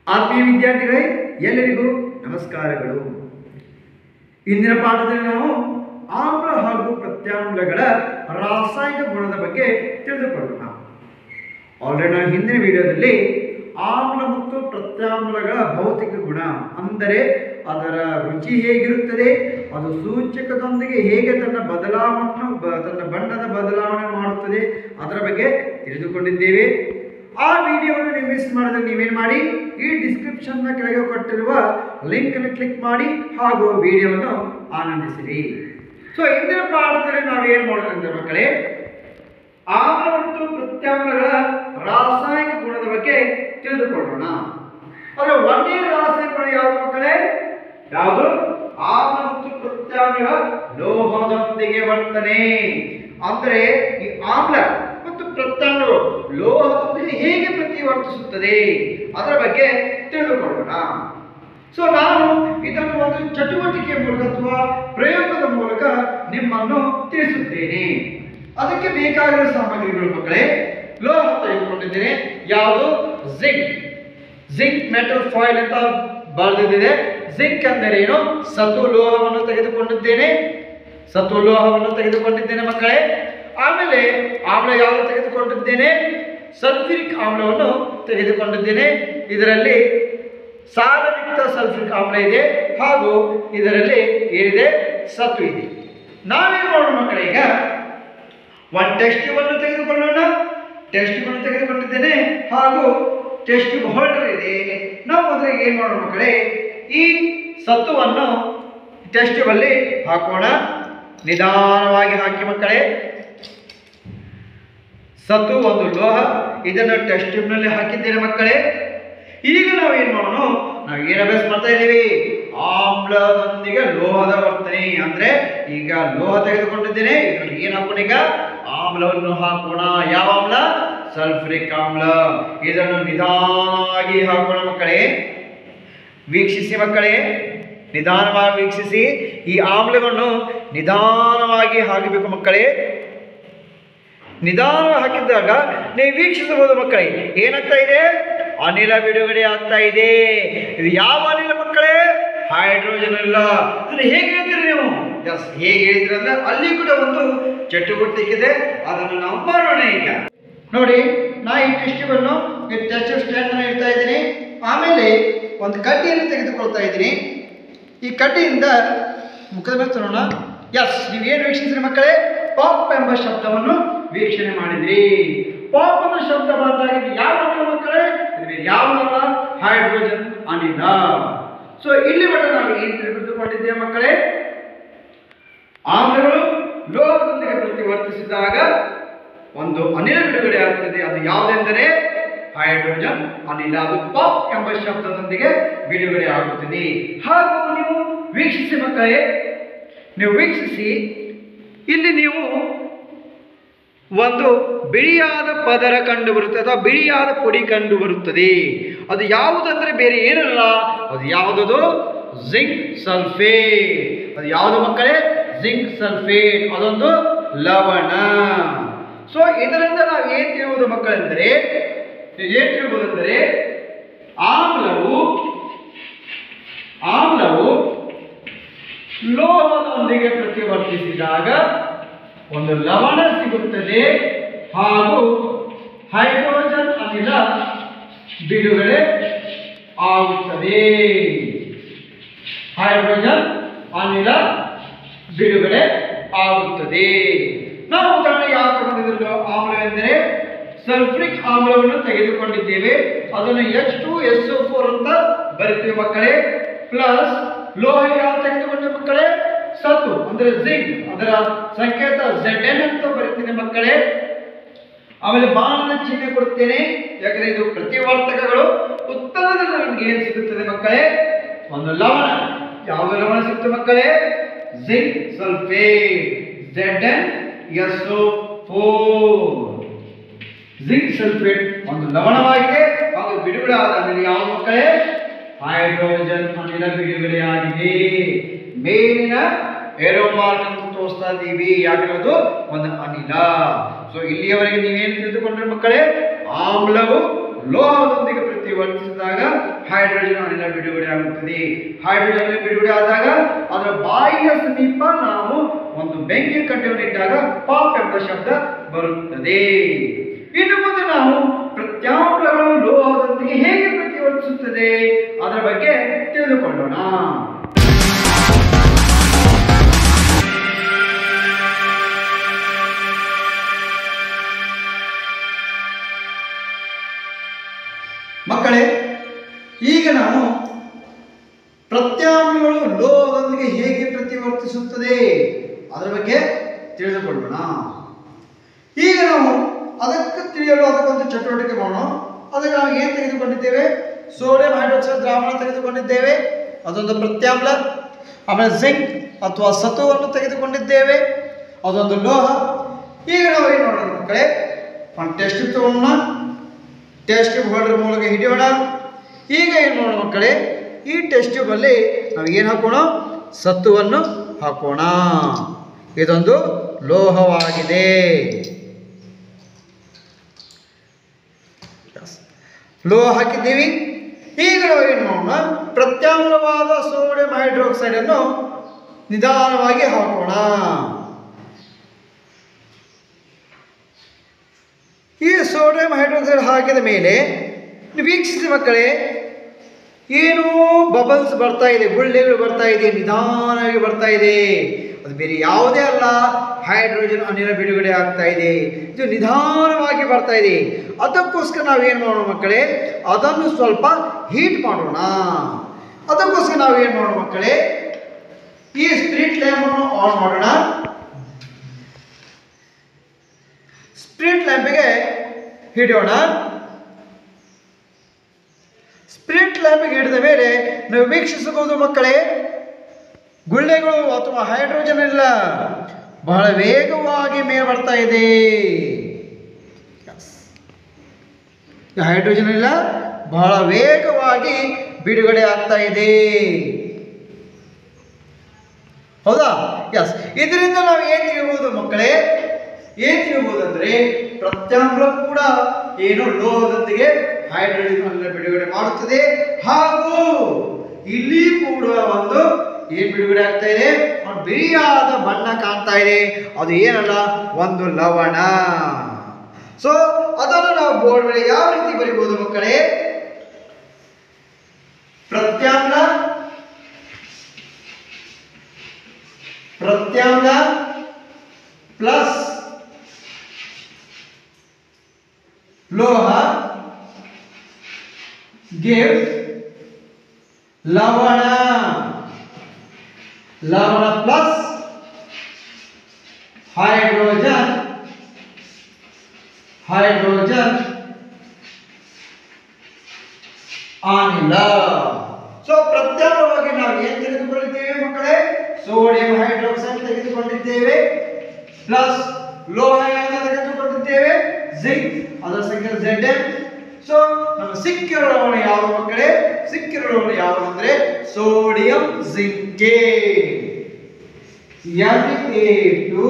ಆತ್ಮೀಯ ವಿದ್ಯಾರ್ಥಿಗಳೇ ಎಲ್ಲರಿಗೂ ನಮಸ್ಕಾರಗಳು ಇಂದಿನ ಪಾಠದಲ್ಲಿ ನಾವು ಆಮ್ಲ ಹಾಗೂ ಪ್ರತ್ಯಾಮ್ಲಗಳ ರಾಸಾಯನಿಕ ಗುಣದ ಬಗ್ಗೆ ತಿಳಿದುಕೊಳ್ಳೋಣ ಆಲ್ರೆಡಿ ನಾವು ಹಿಂದಿನ ವಿಡಿಯೋದಲ್ಲಿ ಆಮ್ಲ ಮತ್ತು ಪ್ರತ್ಯಾಮ್ಲಗಳ ಭೌತಿಕ ಗುಣ ಅಂದರೆ ಅದರ ರುಚಿ ಹೇಗಿರುತ್ತದೆ ಅದು ಸೂಚಕದೊಂದಿಗೆ ಹೇಗೆ ತನ್ನ ಬದಲಾವಣೆ ಬ- ತನ್ನ ಬಣ್ಣದ ಬದಲಾವಣೆ ಮಾಡುತ್ತದೆ ಅದರ ಬಗ್ಗೆ ತಿಳಿದುಕೊಂಡಿದ್ದೇವೆ ಆ ವಿಡಿಯೋವನ್ನು ನೀವು ಮಿಸ್ ಮಾಡಿದ್ರೆ ನೀವೇನು ಮಾಡಿ ಈ ಡಿಸ್ಕ್ರಿಪ್ಷನ್ನ ಕೆಳಗೆ ಕೊಟ್ಟಿರುವ ಲಿಂಕ್ ಅನ್ನು ಕ್ಲಿಕ್ ಮಾಡಿ ಹಾಗೂ ವಿಡಿಯೋವನ್ನು ಆನಂದಿಸಿರಿ ಸೊ ಇಂದಿನ ಪಾಠದಲ್ಲಿ ನಾವು ಏನು ಮಾಡೋದಂದ್ರೆ ಮಕ್ಕಳೇ ಆಮ್ಲ ಮತ್ತು ಪ್ರತ್ಯಾಮ್ಲಗಳ ರಾಸಾಯನಿಕ ಗುಣದ ಬಗ್ಗೆ ತಿಳಿದುಕೊಳ್ಳೋಣ ಅದರ ಒಂದೇ ರಾಸಾಯನಿಕ ಗುಣ ಯಾವುದು ಮಕ್ಕಳೇ ಯಾವುದು ಆಮ್ಲ ಮತ್ತು ಪ್ರತ್ಯಾಮ್ಲ ಲೋಹದೊಂದಿಗೆ ವರ್ತನೆ ಅಂದರೆ ಈ ಆಮ್ಲ ಮತ್ತು ಪ್ರತ್ಯಾಮ್ಲಗಳು ಲೋಹದೊಂದಿಗೆ ಹೇಗೆ ಪ್ರತಿವರ್ತಿಸುತ್ತದೆ ಅದರ ಬಗ್ಗೆ ತಿಳಿದುಕೊಳ್ಳೋಣ ಸೊ ನಾನು ಇದನ್ನು ಒಂದು ಚಟುವಟಿಕೆ ಮೂಲಕ ಅಥವಾ ಪ್ರಯೋಗದ ಮೂಲಕ ನಿಮ್ಮನ್ನು ತಿಳಿಸುತ್ತೇನೆ ಅದಕ್ಕೆ ಬೇಕಾಗಿರುವ ಸಾಮಗ್ರಿಗಳು ಮಕ್ಕಳೇ ಲೋಹ ತೆಗೆದುಕೊಂಡಿದ್ದೇನೆ ಯಾವುದು ಜಿಂಕ್ ಜಿಂಕ್ ಮೆಟಲ್ ಫಾಯಿಲ್ ಅಂತ ಬರೆದಿದೆ ಜಿಂಕ್ ಅಂದರೆ ಏನು ಸತು ಲೋಹವನ್ನು ತೆಗೆದುಕೊಂಡಿದ್ದೇನೆ ಸತು ಲೋಹವನ್ನು ತೆಗೆದುಕೊಂಡಿದ್ದೇನೆ ಮಕ್ಕಳೇ ಆಮೇಲೆ ಆಮ್ಲ ಯಾವುದು ತೆಗೆದುಕೊಂಡಿದ್ದೇನೆ ಸಲ್ಫ್ಯೂರಿಕ್ ಆಮ್ಲವನ್ನು ತೆಗೆದುಕೊಂಡಿದ್ದೇನೆ ಇದರಲ್ಲಿ ಸಾರಯುಕ್ತ ಸಲ್ಫ್ಯೂರಿಕ್ ಆಮ್ಲ ಇದೆ ಹಾಗೂ ಇದರಲ್ಲಿ ಏನಿದೆ ಸತ್ತು ಇದೆ ನಾವೇನು ಮಾಡೋಣ ಮಕ್ಕಳೇ ಈಗ ಒಂದು ಟೆಸ್ಟ್ ಟ್ಯೂಬನ್ನು ತೆಗೆದುಕೊಳ್ಳೋಣ ಟೆಸ್ಟ್ ಟ್ಯೂಬನ್ನು ತೆಗೆದುಕೊಂಡಿದ್ದೇನೆ ಹಾಗೂ ಟೆಸ್ಟ್ ಟ್ಯೂಬ್ ಹೋಲ್ಡರ್ ಇದೆ ನಾವು ಮೊದಲಿಗೆ ಏನು ಮಾಡೋಣ ಮಕ್ಕಳೇ ಈ ಸತ್ತುವನ್ನು ಟೆಸ್ಟ್ ಟ್ಯೂಬಲ್ಲಿ ಹಾಕೋಣ ನಿಧಾನವಾಗಿ ಹಾಕಿ ಮಕ್ಕಳೇ ಸತ್ತು ಒಂದು ಲೋಹ ಇದನ್ನು ಟೆಸ್ಟ್ ಟ್ಯೂಬ್ನಲ್ಲಿ ಹಾಕಿದ್ದೇನೆ ಮಕ್ಕಳೇ ಈಗ ನಾವು ಏನು ಮಾಡೋಣ ನಾವು ಏನು ಅಭ್ಯಾಸ ಮಾಡ್ತಾ ಇದ್ದೀವಿ ಆಮ್ಲದೊಂದಿಗೆ ಲೋಹದ ವರ್ತನೆ ಅಂದ್ರೆ ಈಗ ಲೋಹ ತೆಗೆದುಕೊಂಡಿದ್ದೇನೆ ಇದರಲ್ಲಿ ಏನು ಹಾಕೋಣ ಈಗ ಆಮ್ಲವನ್ನು ಹಾಕೋಣ ಯಾವ ಆಮ್ಲ ಸಲ್ಫ್ರಿಕ್ ಆಮ್ಲ ಇದನ್ನು ನಿಧಾನವಾಗಿ ಹಾಕೋಣ ಮಕ್ಕಳೇ ವೀಕ್ಷಿಸಿ ಮಕ್ಕಳೇ ನಿಧಾನವಾಗಿ ವೀಕ್ಷಿಸಿ ಈ ಆಮ್ಲವನ್ನು ನಿಧಾನವಾಗಿ ಹಾಕಬೇಕು ಮಕ್ಕಳೇ ನಿಧಾನ ಹಾಕಿದಾಗ ನೀವು ವೀಕ್ಷಿಸಬಹುದು ಮಕ್ಕಳೇ ಏನಾಗ್ತಾ ಇದೆ ಅನಿಲ ಬಿಡುಗಡೆ ಆಗ್ತಾ ಇದೆ ಇದು ಯಾವ ಅನಿಲ ಮಕ್ಕಳೇ ಹೈಡ್ರೋಜನ್ ಅಲ್ಲ ಅದನ್ನು ಹೇಗೆ ಹೇಳ್ತೀರಿ ನೀವು ಎಸ್ ಹೇಗೆ ಹೇಳಿದ್ರಿ ಅಂದ್ರೆ ಅಲ್ಲಿ ಕೂಡ ಒಂದು ಚಟುವಟಿಕೆ ಇದೆ ಅದನ್ನು ನಾವು ಮಾಡೋಣ ಈಗ ನೋಡಿ ನಾ ಈ ಟೆಸ್ಟಿವನ್ನು ಟೆಸ್ಟ್ ಸ್ಟ್ಯಾಂಡ್ ಅನ್ನು ಇಡ್ತಾ ಇದ್ದೀನಿ ಆಮೇಲೆ ಒಂದು ಕಡ್ಡಿಯನ್ನು ತೆಗೆದುಕೊಳ್ತಾ ಇದ್ದೀನಿ ಈ ಕಡ್ಡಿಯಿಂದ ಮುಖದ ಮೇಲೆ ತರೋಣ ಎಸ್ ನೀವೇನು ವೀಕ್ಷಿಸಿದ್ರಿ ಮಕ್ಕಳೇ ಪಾಪ್ ಎಂಬ ಶಬ್ದವನ್ನು ವೀಕ್ಷಣೆ ಮಾಡಿದ್ರಿ ಪಾಪ್ ಅನ್ನೋ ಶಬ್ದ ಬಂದಾಗ ಇದು ಯಾವ ಅನಿಲ ಮಕ್ಕಳೇ ಇದು ಬೇರೆ ಯಾವುದಲ್ಲ ಹೈಡ್ರೋಜನ್ ಅನಿಲ ಸೊ ಇಲ್ಲಿ ಮಟ್ಟ ನಾವು ಏನು ತಿಳಿದುಕೊಂಡಿದ್ದೇವೆ ಮಕ್ಕಳೇ ಆಮ್ಲಗಳು ಲೋಹದೊಂದಿಗೆ ಪ್ರತಿವರ್ತಿಸಿದಾಗ ಒಂದು ಅನಿಲ ಬಿಡುಗಡೆ ಆಗ್ತದೆ ಅದು ಯಾವುದೆಂದರೆ ಹೈಡ್ರೋಜನ್ ಅನಿಲ ಅದು ಪಾಪ್ ಎಂಬ ಶಬ್ದದೊಂದಿಗೆ ಬಿಡುಗಡೆ ಆಗುತ್ತದೆ ಹಾಗೂ ನೀವು ವೀಕ್ಷಿಸಿ ಮಕ್ಕಳೇ ನೀವು ವೀಕ್ಷಿಸಿ ಇಲ್ಲಿ ನೀವು ಒಂದು ಬಿಳಿಯಾದ ಪದರ ಕಂಡು ಬರುತ್ತದೆ ಅಥವಾ ಬಿಳಿಯಾದ ಪುಡಿ ಕಂಡು ಬರುತ್ತದೆ ಅದು ಯಾವುದಂದ್ರೆ ಬೇರೆ ಏನಲ್ಲ ಅದು ಯಾವುದದು ಜಿಂಕ್ ಸಲ್ಫೇಟ್ ಅದು ಯಾವುದು ಮಕ್ಕಳೇ ಜಿಂಕ್ ಸಲ್ಫೇಟ್ ಅದೊಂದು ಲವಣ ಸೊ ಇದರಿಂದ ನಾವು ಏನು ತಿಳಿಯುವುದು ಮಕ್ಕಳೆಂದರೆ ಏನು ತಿಳಿಯುವುದೆಂದರೆ ಆಮ್ಲವು ಆಮ್ಲವು ಲೋಹದೊಂದಿಗೆ ಪ್ರತಿವರ್ತಿಸಿದಾಗ ಒಂದು ಲವಣ ಸಿಗುತ್ತದೆ ಹಾಗೂ ಹೈಡ್ರೋಜನ್ ಅನಿಲ ಬಿಡುಗಡೆ ಆಗುತ್ತದೆ ಹೈಡ್ರೋಜನ್ ಅನಿಲ ಬಿಡುಗಡೆ ಆಗುತ್ತದೆ ನಾವು ಉದಾಹರಣೆ ಯಾವ ತಗೊಂಡಿದ್ರು ಆಮ್ಲ ಎಂದರೆ ಸಲ್ಫ್ರಿಕ್ ಆಮ್ಲವನ್ನು ತೆಗೆದುಕೊಂಡಿದ್ದೇವೆ ಅದನ್ನು ಎಚ್ ಟು ಎಸ್ ಫೋರ್ ಅಂತ ಬರಿತೀವಿ ಮಕ್ಕಳೇ ಪ್ಲಸ್ ಲೋಹ ಯಾವ ತೆಗೆದುಕೊಂಡ ಮಕ್ಕಳೇ ಸತು ಅಂದ್ರೆ ಜಿಂಕ್ ಅದರ ಸಂಕೇತ ಝೆಡ್ ಎನ್ ಅಂತ ಬರೀತೀನಿ ಮಕ್ಕಳೇ ಆಮೇಲೆ ಬಾಣದ ಚಿಹ್ನೆ ಕೊಡುತ್ತೇನೆ ಯಾಕಂದ್ರೆ ಇದು ಪ್ರತಿವರ್ತಕಗಳು ಉತ್ತರದಲ್ಲಿ ನಮಗೆ ಏನು ಸಿಗುತ್ತದೆ ಮಕ್ಕಳೇ ಒಂದು ಲವಣ ಯಾವ ಲವಣ ಸಿಗ್ತದೆ ಮಕ್ಕಳೇ zinc sulphate Z N S four zinc sulphate ಒಂದು ಲವಣವಾಗಿದೆ ಹಾಗೂ ಬಿಡುಗಡೆ ಆದ ಅನಿಲ ಯಾವ ಮಕ್ಕಳೇ ಹೈಡ್ರೋಜನ್ ಅನಿಲ ಬಿಡುಗಡೆಯಾಗಿದೆ ಮೇಲಿನ ಏರೋ ಮಾರ್ಕ್ ಅಂತ ತೋರಿಸ್ತಾ ಇದ್ದೀವಿ ಯಾಕಿರೋದು ಒಂದು ಅನಿಲ ಸೊ ಇಲ್ಲಿಯವರೆಗೆ ನೀವೇನು ತಿಳಿದುಕೊಂಡ್ರೆ ಮಕ್ಕಳೇ ಆಮ್ಲವು ಲೋಹದೊಂದಿಗೆ ಪ್ರತಿವರ್ತಿಸಿದಾಗ ಹೈಡ್ರೋಜನ್ ಅನಿಲ ಬಿಡುಗಡೆ ಆಗುತ್ತದೆ ಹೈಡ್ರೋಜನ್ ಅನಿಲ ಬಿಡುಗಡೆ ಆದಾಗ ಅದರ ಬಾಯಿಯ ಸಮೀಪ ನಾವು ಒಂದು ಬೆಂಕಿ ಕಟ್ಟೆಯನ್ನು ಇಟ್ಟಾಗ ಪಾಪ್ ಎಂಬ ಶಬ್ದ ಬರುತ್ತದೆ ಇನ್ನು ಮುಂದೆ ನಾವು ಪ್ರತ್ಯಾಮ್ಲಗಳು ಲೋಹದೊಂದಿಗೆ ಹೇಗೆ ಪ್ರತಿವರ್ತಿಸುತ್ತದೆ ಅದರ ಬಗ್ಗೆ ತಿಳಿದುಕೊಳ್ಳೋಣ ಮಕ್ಕಳೇ ಈಗ ನಾವು ಪ್ರತ್ಯಾಮ್ಲಗಳು ಲೋಹದೊಂದಿಗೆ ಹೇಗೆ ಪ್ರತಿವರ್ತಿಸುತ್ತದೆ ಅದರ ಬಗ್ಗೆ ತಿಳಿದುಕೊಳ್ಳೋಣ ಈಗ ನಾವು ಅದಕ್ಕೆ ತಿಳಿಯಲು ಅದಕ್ಕೊಂದು ಚಟುವಟಿಕೆ ಮಾಡೋಣ ಅದಕ್ಕೆ ನಾವು ಏನು ತೆಗೆದುಕೊಂಡಿದ್ದೇವೆ ಸೋಡಿಯಂ ಹೈಡ್ರಾಕ್ಸೈಡ್ ದ್ರಾವಣ ತೆಗೆದುಕೊಂಡಿದ್ದೇವೆ ಅದೊಂದು ಪ್ರತ್ಯಾಮ್ಲ ಆಮೇಲೆ ಜಿಂಕ್ ಅಥವಾ ಸತುವನ್ನು ತೆಗೆದುಕೊಂಡಿದ್ದೇವೆ ಅದೊಂದು ಲೋಹ ಈಗ ನಾವು ಏನು ಮಾಡೋಣ ಮಕ್ಕಳೇ ಒಂದು ಟೆಸ್ಟ್ ತಗೋಣ ಟೆಸ್ಟ್ ಟ್ಯೂಬ್ ಹೋಲ್ಡರ್ ಮೂಲಕ ಹಿಡಿಯೋಣ ಈಗ ಏನು ಮಾಡೋಣ ಮಕ್ಕಳೇ ಈ ಟೆಸ್ಟ್ ಟ್ಯೂಬಲ್ಲಿ ನಾವು ಏನು ಹಾಕೋಣ ಸತ್ತುವನ್ನು ಹಾಕೋಣ ಇದೊಂದು ಲೋಹವಾಗಿದೆ Yes. ಲೋಹ ಹಾಕಿದ್ದೀವಿ ಈಗ ನಾವು ಏನು ಮಾಡೋಣ ಪ್ರತ್ಯಾಮ್ಲವಾದ ಸೋಡಿಯಂ ಹೈಡ್ರಾಕ್ಸೈಡ್ ಅನ್ನು ನಿಧಾನವಾಗಿ ಹಾಕೋಣ ಈ ಸೋಡಿಯಂ ಹೈಡ್ರಾಕ್ಸೈಡ್ ಹಾಕಿದ ಮೇಲೆ ನೀವು ವೀಕ್ಷಿಸಿ ಮಕ್ಕಳೇ ಏನೋ ಬಬಲ್ಸ್ ಬರ್ತಾ ಇದೆ ಗುಳ್ಳೆಗಳು ಬರ್ತಾ ಇದೆ ನಿಧಾನವಾಗಿ ಬರ್ತಾ ಇದೆ ಅದು ಬೇರೆ ಯಾವುದೇ ಅಲ್ಲ ಹೈಡ್ರೋಜನ್ ಅನಿಲ ಬಿಡುಗಡೆ ಆಗ್ತಾ ಇದೆ ಇದು ನಿಧಾನವಾಗಿ ಬರ್ತಾ ಇದೆ ಅದಕ್ಕೋಸ್ಕರ ನಾವು ಏನು ಮಾಡೋಣ ಮಕ್ಕಳೇ ಅದನ್ನು ಸ್ವಲ್ಪ ಹೀಟ್ ಮಾಡೋಣ ಅದಕ್ಕೋಸ್ಕರ ನಾವು ಏನು ಮಾಡೋಣ ಮಕ್ಕಳೇ ಈ ಸ್ಪಿರಿಟ್ ಲ್ಯಾಂಪನ್ನು ಆನ್ ಮಾಡೋಣ ಸ್ಪಿರಿಟ್ ಲ್ಯಾಂಪಿಗೆ ಹಿಡಿಯೋಣ ಸ್ಪಿರಿಟ್ ಲ್ಯಾಂಪಿಗೆ ಹಿಡಿದ ಮೇಲೆ ನಾವು ವೀಕ್ಷಿಸಬಹುದು ಮಕ್ಕಳೇ ಗುಳ್ಳೆಗಳು ಅಥವಾ ಹೈಡ್ರೋಜನ್ ಎಲ್ಲ ಬಹಳ ವೇಗವಾಗಿ ಮೇಲೆ ಬರ್ತಾ ಇದೆ ಈ ಹೈಡ್ರೋಜನ್ ಎಲ್ಲ ಬಹಳ ವೇಗವಾಗಿ ಬಿಡುಗಡೆ ಆಗ್ತಾ ಇದೆ ಹೌದಾ ಎಸ್ ಇದರಿಂದ ನಾವು ಏನ್ ತಿಳಿಬಹುದು ಮಕ್ಕಳೇ ಏನ್ ತಿಳಿಬಹುದು ಅಂದ್ರೆ ಪ್ರತ್ಯಾಮ್ಲ ಕೂಡ ಏನು ಲೋಹದೊಂದಿಗೆ ಹೈಡ್ರೋಜನ್ ಅನ್ನು ಬಿಡುಗಡೆ ಮಾಡುತ್ತದೆ ಹಾಗೂ ಇಲ್ಲಿ ಕೂಡ ಒಂದು ಏನ್ ಬಿಡುಗಡೆ ಆಗ್ತಾ ಇದೆ ಒಂದು ಬಿಳಿಯಾದ ಬಣ್ಣ ಕಾಣ್ತಾ ಇದೆ ಅದು ಏನಲ್ಲ ಒಂದು ಲವಣ ಸೊ ಅದನ್ನು ನಾವು ಬೋರ್ಡ್ ಮೇಲೆ ಯಾವ ರೀತಿ ಬರಿಬಹುದು ಮಕ್ಕಳೇ ಪ್ರತ್ಯಾಮ್ಲ ಪ್ರತ್ಯಾಮ್ಲ ಪ್ಲಸ್ ಲೋಹ ಗಿವ್ ಲವಣ ಲವಣ ಪ್ಲಸ್ ಹೈಡ್ರೋಜನ್ ಹೈಡ್ರೋಜನ್ ಅನಿಲ ಸೊ ಪ್ರತ್ಯಾಮ್ಲವಾಗಿ ನಾವು ಏನ್ ತೆಗೆದುಕೊಂಡಿದ್ದೇವೆ ಮಕ್ಕಳೇ ಸೋಡಿಯಂ ಹೈಡ್ರಾಕ್ಸೈಡ್ ತೆಗೆದುಕೊಂಡಿದ್ದೇವೆ ಪ್ಲಸ್ ಲೋಹ ಯಾವುದು ತೆಗೆದುಕೊಂಡಿದ್ದೇವೆ ಜಿಂಕ್ ಅದರ ಸಂಖ್ಯೆ ಝೆಡ್ ಸೊ ನಮ್ಮ ಸಿಕ್ಕಿರೋ ಲವಣ ಯಾವ ಮಕ್ಕಳೇ ಸಿಕ್ಕಿರೋ ಲವಣ ಯಾವುದು ಅಂದ್ರೆ ಸೋಡಿಯಂ ಜಿಂಕೆ Na2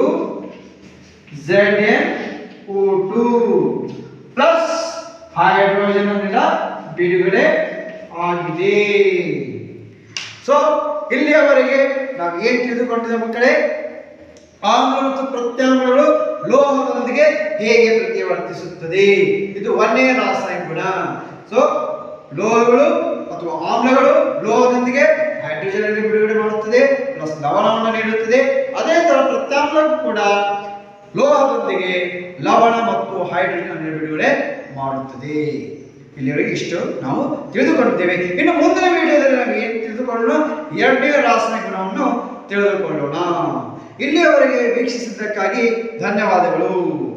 Zn O2 plus hydrogen ಅನಿಲ ಬಿಡುಗಡೆ ಆಗಿದೆ ಸೊ ಇಲ್ಲಿಯವರೆಗೆ ನಾವು ಏನ್ ತಿಳಿದುಕೊಂಡಿದೆ ಮಕ್ಕಳೇ ಆಮ್ಲ ಮತ್ತು ಪ್ರತ್ಯಾಮ್ಲಗಳು ಲೋಹದೊಂದಿಗೆ ಹೇಗೆ ಪ್ರತಿವರ್ತಿಸುತ್ತದೆ ಇದು ಒಂದೇ ರಾಸಾಯನಿಕ ಗುಣ ಸೊ ಲೋಹಗಳು ಅಥವಾ ಆಮ್ಲಗಳು ಲೋಹದೊಂದಿಗೆ ಹೈಡ್ರೋಜನ್ ಅನ್ನು ಬಿಡುಗಡೆ ಮಾಡುತ್ತದೆ ಪ್ಲಸ್ ಲವಣವನ್ನು ನೀಡುತ್ತದೆ ಅದೇ ತರ ಪ್ರತ್ಯಾಮ್ಲ ಕೂಡ ಲೋಹದೊಂದಿಗೆ ಲವಣ ಮತ್ತು ಹೈಡ್ರೋಜನ್ ಅನ್ನು ಬಿಡುಗಡೆ ಮಾಡುತ್ತದೆ ಇಲ್ಲಿವರೆಗೆ ಇಷ್ಟು ನಾವು ತಿಳಿದುಕೊಂಡಿದ್ದೇವೆ ಇನ್ನು ಮುಂದಿನ ವಿಡಿಯೋದಲ್ಲಿ ನಾವು ಏನು ತಿಳಿದುಕೊಳ್ಳೋಣ ಎರಡನೇ ರಾಸಾಯನಿಕ ಗುಣವನ್ನು ತಿಳಿದುಕೊಳ್ಳೋಣ ಇಲ್ಲಿಯವರೆಗೆ ವೀಕ್ಷಿಸಿದ್ದಕ್ಕಾಗಿ ಧನ್ಯವಾದಗಳು